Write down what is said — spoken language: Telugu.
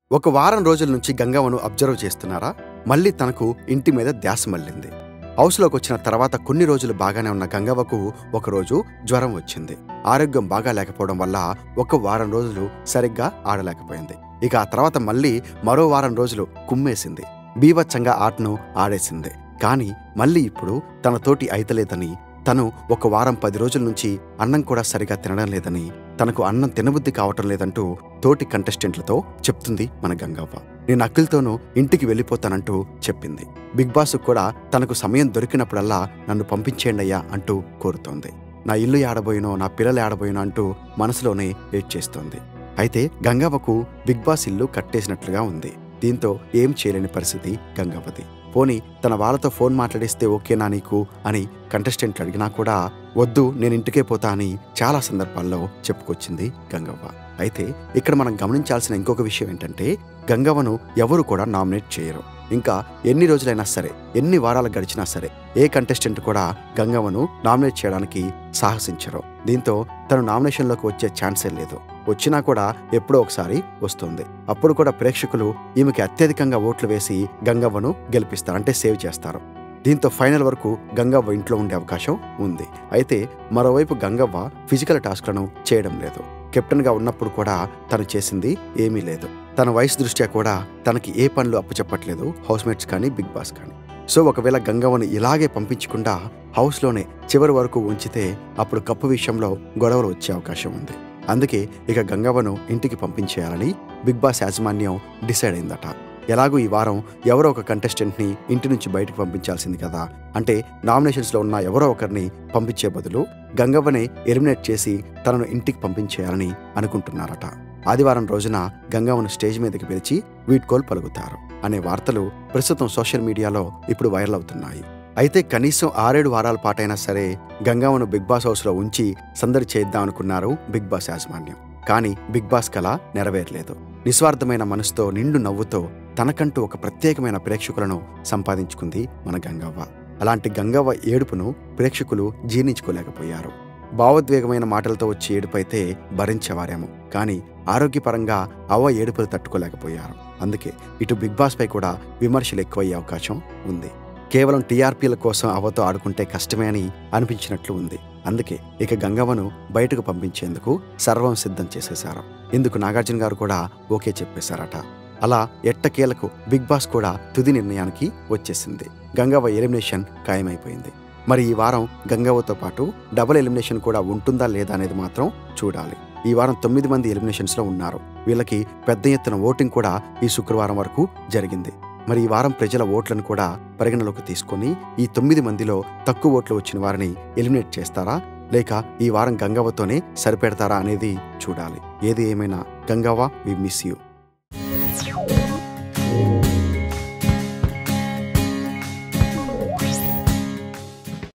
ఒక వారం రోజుల నుంచి గంగవ్వను అబ్జర్వ్ చేస్తున్నారా మళ్ళీ తనకు ఇంటి మీద ధ్యాస మళ్ళింది హౌస్లోకి వచ్చిన తర్వాత కొన్ని రోజులు బాగానే ఉన్న గంగవ్వకు ఒకరోజు జ్వరం వచ్చింది ఆరోగ్యం బాగా లేకపోవడం వల్ల ఒక వారం రోజులు సరిగ్గా ఆడలేకపోయింది ఇక ఆ తర్వాత మళ్ళీ మరో వారం రోజులు కుమ్మేసింది బీభత్సంగా ఆటను ఆడేసింది కానీ మళ్ళీ ఇప్పుడు తన తోటి అయితలేదని తను ఒక వారం పది రోజుల నుంచి అన్నం కూడా సరిగా తినడం లేదని తనకు అన్నం తినబుద్ధి కావటం లేదంటూ తోటి కంటెస్టెంట్లతో చెప్తుంది మన గంగవ్వ నేను అఖిల్తోనూ ఇంటికి వెళ్ళిపోతానంటూ చెప్పింది బిగ్ బాస్ కూడా తనకు సమయం దొరికినప్పుడల్లా నన్ను పంపించేయండి అయ్యా అంటూ కోరుతోంది నా ఇల్లు ఆడబోయినో నా పిల్లలు ఆడబోయినో అంటూ మనసులోనే వెయిట్ చేస్తోంది అయితే గంగవ్వకు బిగ్ బాస్ ఇల్లు కట్టేసినట్లుగా ఉంది దీంతో ఏం చేయలేని పరిస్థితి గంగవ్వది పోని తన వాళ్ళతో ఫోన్ మాట్లాడిస్తే ఓకేనా నీకు అని కంటెస్టెంట్లు అడిగినా కూడా వద్దు నేను ఇంటికే పోతా అని చాలా సందర్భాల్లో చెప్పుకొచ్చింది గంగవ్వ అయితే ఇక్కడ మనం గమనించాల్సిన ఇంకొక విషయం ఏంటంటే గంగవ్వను ఎవరు కూడా నామినేట్ చేయరు ఇంకా ఎన్ని రోజులైనా సరే ఎన్ని వారాలు గడిచినా సరే ఏ కంటెస్టెంట్ కూడా గంగవ్వను నామినేట్ చేయడానికి సాహసించరు దీంతో తను నామినేషన్లోకి వచ్చే ఛాన్సే లేదు వచ్చినా కూడా ఎప్పుడో ఒకసారి వస్తుంది అప్పుడు కూడా ప్రేక్షకులు ఈమెకి అత్యధికంగా ఓట్లు వేసి గంగవ్వను గెలిపిస్తారు అంటే సేవ్ చేస్తారు దీంతో ఫైనల్ వరకు గంగవ్వ ఇంట్లో ఉండే అవకాశం ఉంది అయితే మరోవైపు గంగవ్వ ఫిజికల్ టాస్క్లను చేయడం లేదు కెప్టెన్గా ఉన్నప్పుడు కూడా తను చేసింది ఏమీ లేదు తన వయసు దృష్ట్యా కూడా తనకి ఏ పనులు అప్పచెప్పట్లేదు హౌస్మేట్స్ కానీ బిగ్ బాస్ కానీ సో ఒకవేళ గంగవ్వను ఇలాగే పంపించకుండా హౌస్లోనే చివరి వరకు ఉంచితే అప్పుడు కప్పు విషయంలో గొడవలు వచ్చే అవకాశం ఉంది అందుకే ఇక గంగవ్వను ఇంటికి పంపించేయాలని బిగ్ బాస్ యాజమాన్యం డిసైడ్ అయిందట ఎలాగూ ఈ వారం ఎవరో ఒక కంటెస్టెంట్ని ఇంటి నుంచి బయటకు పంపించాల్సింది కదా అంటే నామినేషన్స్లో ఉన్న ఎవరో ఒకరిని పంపించే బదులు గంగవ్వనే ఎలిమినేట్ చేసి తనను ఇంటికి పంపించేయాలని అనుకుంటున్నారట ఆదివారం రోజున గంగవ్వను స్టేజ్ మీదకి పిలిచి వీడ్కోలు పలుకుతారు అనే వార్తలు ప్రస్తుతం సోషల్ మీడియాలో ఇప్పుడు వైరల్ అవుతున్నాయి అయితే కనీసం ఆరేడు వారాల పాటైనా సరే గంగవ్వను బిగ్ బాస్ హౌస్లో ఉంచి సందడి చేద్దాం అనుకున్నారు బిగ్ బాస్ యాజమాన్యం కానీ బిగ్ బాస్ కళ నెరవేరలేదు నిస్వార్థమైన మనసుతో నిండు నవ్వుతో తనకంటూ ఒక ప్రత్యేకమైన ప్రేక్షకులను సంపాదించుకుంది మన గంగవ్వ అలాంటి గంగవ్వ ఏడుపును ప్రేక్షకులు జీర్ణించుకోలేకపోయారు భావోద్వేగమైన మాటలతో వచ్చే ఏడుపైతే భరించేవారేమో కానీ ఆరోగ్యపరంగా అవ్వ ఏడుపులు తట్టుకోలేకపోయారు అందుకే ఇటు బిగ్ బాస్ పై కూడా విమర్శలు ఎక్కువయ్యే అవకాశం ఉంది కేవలం టీఆర్పీల కోసం అవ్వతో ఆడుకుంటే కష్టమే అని అనిపించినట్లు ఉంది అందుకే ఇక గంగవ్వను బయటకు పంపించేందుకు సర్వం సిద్ధం చేసేశారు ఇందుకు నాగార్జున గారు కూడా ఓకే చెప్పేశారట అలా ఎట్టకేలకు బిగ్ బాస్ కూడా తుది నిర్ణయానికి వచ్చేసింది గంగవ్వ ఎలిమినేషన్ ఖాయమైపోయింది మరి ఈ వారం గంగవ్వతో పాటు డబుల్ ఎలిమినేషన్ కూడా ఉంటుందా లేదా అనేది మాత్రం చూడాలి ఈ వారం తొమ్మిది మంది ఎలిమినేషన్స్లో ఉన్నారు వీళ్ళకి పెద్ద ఎత్తున ఓటింగ్ కూడా ఈ శుక్రవారం వరకు జరిగింది మరి ఈ వారం ప్రజల ఓట్లను కూడా పరిగణలోకి తీసుకొని ఈ తొమ్మిది మందిలో తక్కువ ఓట్లు వచ్చిన వారిని ఎలిమినేట్ చేస్తారా లేక ఈ వారం గంగవ్వతోనే సరిపెడతారా అనేది చూడాలి ఏది ఏమైనా గంగవ్వ వి మిస్ యూ